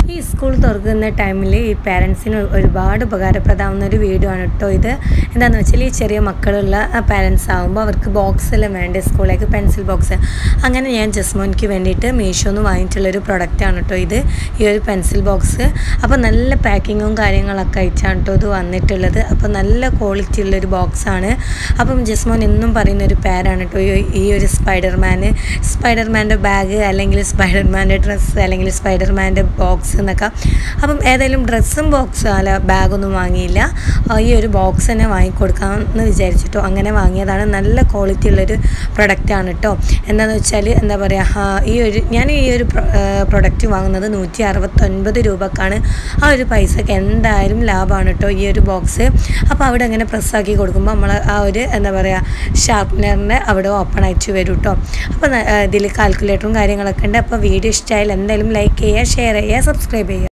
ഈ സ്കൂൾ തുറക്കുന്ന ടൈമിൽ ഈ പാരൻസിന് ഒരുപാട് ഉപകാരപ്രദമാവുന്ന ഒരു വീഡിയോ ആണ് കേട്ടോ ഇത് എന്താണെന്ന് വെച്ചാൽ ഈ ചെറിയ മക്കളുള്ള പാരൻസ് ആകുമ്പോൾ അവർക്ക് ബോക്സ് എല്ലാം വേണ്ടേ സ്കൂളിലേക്ക് പെൻസിൽ ബോക്സ് അങ്ങനെ ഞാൻ ജസ്മോനിക്ക് വേണ്ടിയിട്ട് മീഷോന്ന് വാങ്ങിയിട്ടുള്ളൊരു പ്രൊഡക്റ്റാണ് കേട്ടോ ഇത് ഈ ഒരു പെൻസിൽ ബോക്സ് അപ്പോൾ നല്ല പാക്കിങ്ങും കാര്യങ്ങളൊക്കെ അയച്ചാണ് കേട്ടോ ഇത് വന്നിട്ടുള്ളത് അപ്പോൾ നല്ല ക്വാളിറ്റി ഉള്ളൊരു ബോക്സാണ് അപ്പം ജസ്മോൻ എന്നും പറയുന്ന ഒരു പേരാണ് കേട്ടോ ഈ- ഈ ഒരു സ്പൈഡർമാന് സ്പൈഡർമാൻ്റെ ബാഗ് അല്ലെങ്കിൽ സ്പൈഡർമാൻ്റെ ഡ്രസ്സ് അല്ലെങ്കിൽ സ്പൈഡർമാൻ്റെ ബോക്സ് എന്നൊക്കെ അപ്പം ഏതായാലും ഡ്രസ്സും ബോക്സും അല്ല ബാഗൊന്നും വാങ്ങിയില്ല ആ, ഈ ഒരു ബോക്സ് തന്നെ വാങ്ങിക്കൊടുക്കാമെന്ന് വിചാരിച്ചിട്ടോ അങ്ങനെ വാങ്ങിയതാണ് നല്ല ക്വാളിറ്റി ഉള്ളൊരു പ്രൊഡക്റ്റാണ് കേട്ടോ എന്താണെന്ന് വെച്ചാൽ എന്താ പറയുക ഈ ഒരു ഞാൻ ഈ ഒരു പ്രൊഡക്റ്റ് വാങ്ങുന്നത് നൂറ്റി അറുപത്തൊൻപത് രൂപക്കാണ് ആ ഒരു പൈസക്ക് എന്തായാലും ലാഭമാണ് കേട്ടോ ഈ ഒരു ബോക്സ് അപ്പോൾ അവിടെ അങ്ങനെ പ്രസ്സാക്കി കൊടുക്കുമ്പോൾ നമ്മൾ ആ ഒരു എന്താ പറയുക ഷാർപ്പ്നറിൻ്റെ അവിടെ ഓപ്പൺ ആയിട്ട് വരും കേട്ടോ അപ്പോൾ ഇതിൽ കാൽക്കുലേറ്ററും കാര്യങ്ങളൊക്കെ ഉണ്ട് അപ്പോൾ വീഡിയോ ഇഷ്ടമായാലും എന്തായാലും ലൈക്ക് ചെയ്യുക ഷെയർ ചെയ്യുക സബ്സ്ക്രൈബ് ചെയ്യുക